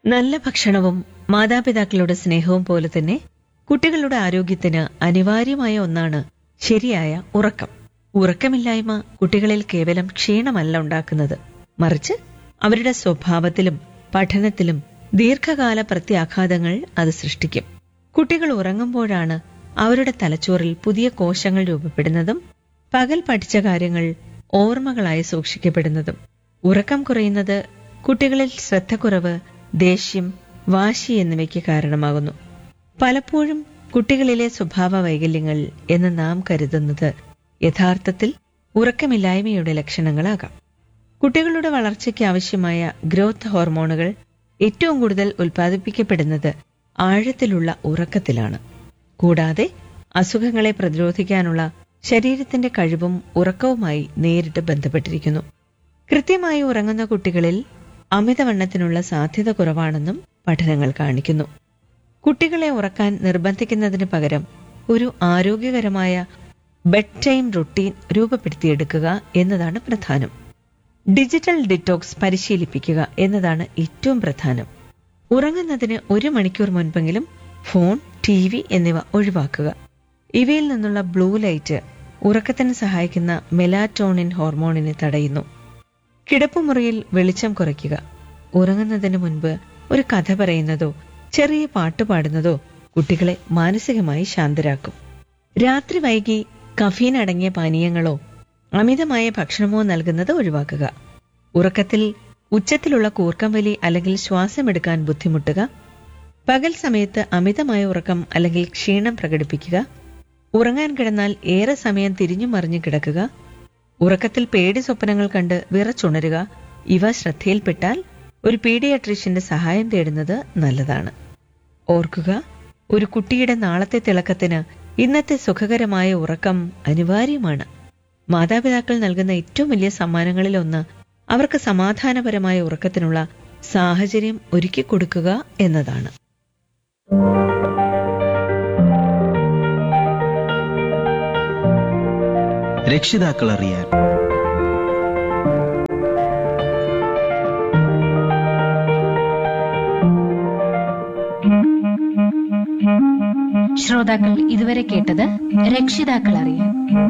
നല്ല ഭക്ഷണവും മാതാപിതാക്കളുടെ സ്നേഹവും പോലെ തന്നെ കുട്ടികളുടെ ആരോഗ്യത്തിന് അനിവാര്യമായ ഒന്നാണ് ശരിയായ ഉറക്കം ഉറക്കമില്ലായ്മ കുട്ടികളിൽ കേവലം ക്ഷീണമല്ല ഉണ്ടാക്കുന്നത് മറിച്ച് അവരുടെ സ്വഭാവത്തിലും പഠനത്തിലും ദീർഘകാല പ്രത്യാഘാതങ്ങൾ അത് സൃഷ്ടിക്കും കുട്ടികൾ ഉറങ്ങുമ്പോഴാണ് അവരുടെ തലച്ചോറിൽ പുതിയ കോശങ്ങൾ രൂപപ്പെടുന്നതും പകൽ പഠിച്ച കാര്യങ്ങൾ ഓർമ്മകളായി സൂക്ഷിക്കപ്പെടുന്നതും ഉറക്കം കുറയുന്നത് കുട്ടികളിൽ ശ്രദ്ധക്കുറവ് ദേഷ്യം വാശി എന്നിവയ്ക്ക് കാരണമാകുന്നു പലപ്പോഴും കുട്ടികളിലെ സ്വഭാവ വൈകല്യങ്ങൾ എന്ന് നാം കരുതുന്നത് യഥാർത്ഥത്തിൽ ഉറക്കമില്ലായ്മയുടെ ലക്ഷണങ്ങളാകാം കുട്ടികളുടെ വളർച്ചയ്ക്ക് ആവശ്യമായ ഗ്രോത്ത് ഹോർമോണുകൾ ഏറ്റവും കൂടുതൽ ഉൽപ്പാദിപ്പിക്കപ്പെടുന്നത് ആഴത്തിലുള്ള ഉറക്കത്തിലാണ് കൂടാതെ അസുഖങ്ങളെ പ്രതിരോധിക്കാനുള്ള ശരീരത്തിന്റെ കഴിവും ഉറക്കവുമായി നേരിട്ട് ബന്ധപ്പെട്ടിരിക്കുന്നു കൃത്യമായി ഉറങ്ങുന്ന കുട്ടികളിൽ അമിതവണ്ണത്തിനുള്ള സാധ്യത കുറവാണെന്നും പഠനങ്ങൾ കാണിക്കുന്നു കുട്ടികളെ ഉറക്കാൻ നിർബന്ധിക്കുന്നതിന് പകരം ഒരു ആരോഗ്യകരമായ ബെഡ് ടൈം റുട്ടീൻ രൂപപ്പെടുത്തിയെടുക്കുക എന്നതാണ് പ്രധാനം ഡിജിറ്റൽ ഡിറ്റോക്സ് പരിശീലിപ്പിക്കുക എന്നതാണ് ഏറ്റവും പ്രധാനം ഉറങ്ങുന്നതിന് ഒരു മണിക്കൂർ മുൻപെങ്കിലും ഫോൺ ടി വി എന്നിവ ഒഴിവാക്കുക ഇവയിൽ നിന്നുള്ള ബ്ലൂ ലൈറ്റ് ഉറക്കത്തിന് സഹായിക്കുന്ന മെലാറ്റോണിൻ ഹോർമോണിനെ തടയുന്നു കിടപ്പുമുറിയിൽ വെളിച്ചം കുറയ്ക്കുക ഉറങ്ങുന്നതിന് മുൻപ് ഒരു കഥ പറയുന്നതോ ചെറിയ പാട്ട് പാടുന്നതോ കുട്ടികളെ മാനസികമായി ശാന്തരാക്കും രാത്രി വൈകി കഫീൻ അടങ്ങിയ പാനീയങ്ങളോ അമിതമായ ഭക്ഷണമോ നൽകുന്നത് ഒഴിവാക്കുക ഉറക്കത്തിൽ ഉച്ചത്തിലുള്ള കൂർക്കം വലി അല്ലെങ്കിൽ ശ്വാസമെടുക്കാൻ ബുദ്ധിമുട്ടുക പകൽ സമയത്ത് അമിതമായ ഉറക്കം അല്ലെങ്കിൽ ക്ഷീണം പ്രകടിപ്പിക്കുക ഉറങ്ങാൻ കിടന്നാൽ ഏറെ സമയം തിരിഞ്ഞു മറിഞ്ഞു കിടക്കുക ഉറക്കത്തിൽ പേടി സ്വപ്നങ്ങൾ കണ്ട് വിറച്ചുണരുക ഇവ ശ്രദ്ധയിൽപ്പെട്ടാൽ ഒരു പീഡിയാട്രീഷ്യന്റെ സഹായം തേടുന്നത് നല്ലതാണ് ഓർക്കുക ഒരു കുട്ടിയുടെ നാളത്തെ തിളക്കത്തിന് ഇന്നത്തെ സുഖകരമായ ഉറക്കം അനിവാര്യമാണ് മാതാപിതാക്കൾ നൽകുന്ന ഏറ്റവും വലിയ സമ്മാനങ്ങളിൽ ഒന്ന് അവർക്ക് സമാധാനപരമായ ഉറക്കത്തിനുള്ള സാഹചര്യം ഒരുക്കി കൊടുക്കുക എന്നതാണ് രക്ഷിതാക്കൾ അറിയാൻ ശ്രോതാക്കൾ ഇതുവരെ കേട്ടത് രക്ഷിതാക്കൾ അറിയാൻ